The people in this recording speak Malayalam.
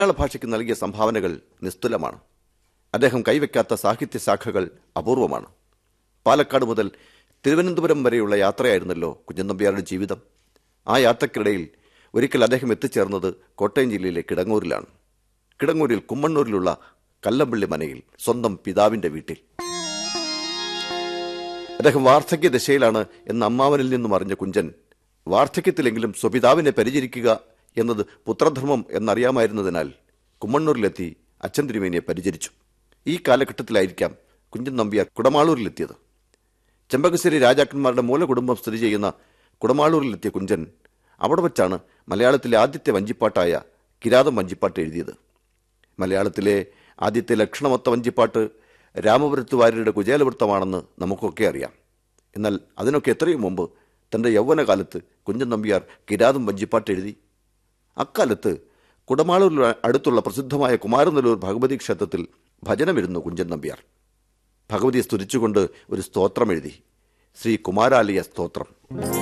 മലയാള ഭാഷയ്ക്ക് നൽകിയ സംഭാവനകൾ നിസ്തുലമാണ് അദ്ദേഹം കൈവയ്ക്കാത്ത സാഹിത്യ ശാഖകൾ അപൂർവമാണ് പാലക്കാട് മുതൽ തിരുവനന്തപുരം വരെയുള്ള യാത്രയായിരുന്നല്ലോ കുഞ്ഞനമ്പ്യാരുടെ ജീവിതം ആ യാത്രക്കിടയിൽ ഒരിക്കൽ അദ്ദേഹം എത്തിച്ചേർന്നത് കോട്ടയം ജില്ലയിലെ കിടങ്ങൂരിലാണ് കിടങ്ങൂരിൽ കുമ്മണ്ണൂരിലുള്ള കല്ലമ്പള്ളി മനയിൽ സ്വന്തം പിതാവിന്റെ വീട്ടിൽ അദ്ദേഹം വാർദ്ധക്യ ദശയിലാണ് എന്ന അമ്മാവനിൽ നിന്നും അറിഞ്ഞ കുഞ്ചൻ വാർദ്ധക്യത്തിലെങ്കിലും സ്വപിതാവിനെ പരിചരിക്കുക എന്നത് പുത്രധർമ്മം എന്നറിയാമായിരുന്നതിനാൽ കുമ്മണ്ണൂരിലെത്തി അച്ഛൻ തിരുമേനിയെ പരിചരിച്ചു ഈ കാലഘട്ടത്തിലായിരിക്കാം കുഞ്ചൻ നമ്പ്യാർ കുടമാളൂരിലെത്തിയത് ചെമ്പകശ്ശേരി രാജാക്കന്മാരുടെ മൂലകുടുംബം സ്ഥിതി ചെയ്യുന്ന കുടമാളൂരിലെത്തിയ കുഞ്ചൻ അവിടെ വച്ചാണ് മലയാളത്തിലെ ആദ്യത്തെ വഞ്ചിപ്പാട്ടായ കിരാതം വഞ്ചിപ്പാട്ട് എഴുതിയത് മലയാളത്തിലെ ആദ്യത്തെ ലക്ഷണമൊത്ത വഞ്ചിപ്പാട്ട് രാമപുരത്ത് വാര്യരുടെ കുചേലവൃത്തമാണെന്ന് നമുക്കൊക്കെ അറിയാം എന്നാൽ അതിനൊക്കെ എത്രയും മുമ്പ് തന്റെ യൗവനകാലത്ത് കുഞ്ചൻ നമ്പ്യാർ കിരാതം വഞ്ചിപ്പാട്ട് എഴുതി അക്കാലത്ത് കുടമാളൂരിൽ അടുത്തുള്ള പ്രസിദ്ധമായ കുമാരനെല്ലൂർ ഭഗവതി ക്ഷേത്രത്തിൽ ഭജനമിരുന്നു കുഞ്ചൻ നമ്പ്യാർ ഭഗവതിയെ സ്തുതിച്ചുകൊണ്ട് ഒരു സ്തോത്രം എഴുതി ശ്രീ കുമാരാലയ സ്തോത്രം